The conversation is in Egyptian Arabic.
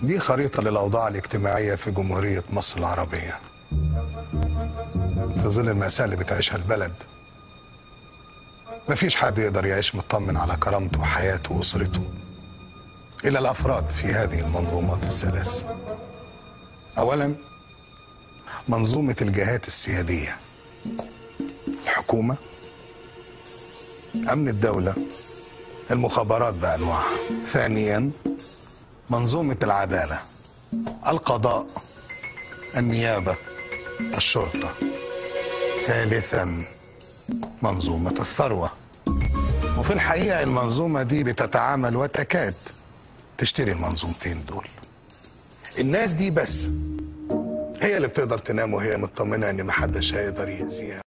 دي خريطة للأوضاع الاجتماعية في جمهورية مصر العربية في ظل المأساة اللي بتعيشها البلد مفيش حد يقدر يعيش مطمن على كرامته وحياته وأسرته إلا الأفراد في هذه المنظومات الثلاث أولا منظومة الجهات السيادية الحكومة أمن الدولة المخابرات بأنواعها ثانيا منظومة العدالة القضاء النيابة الشرطة ثالثا منظومة الثروة وفي الحقيقة المنظومة دي بتتعامل وتكاد تشتري المنظومتين دول الناس دي بس هي اللي بتقدر تنام وهي مطمنة ان محدش هيقدر يأذيها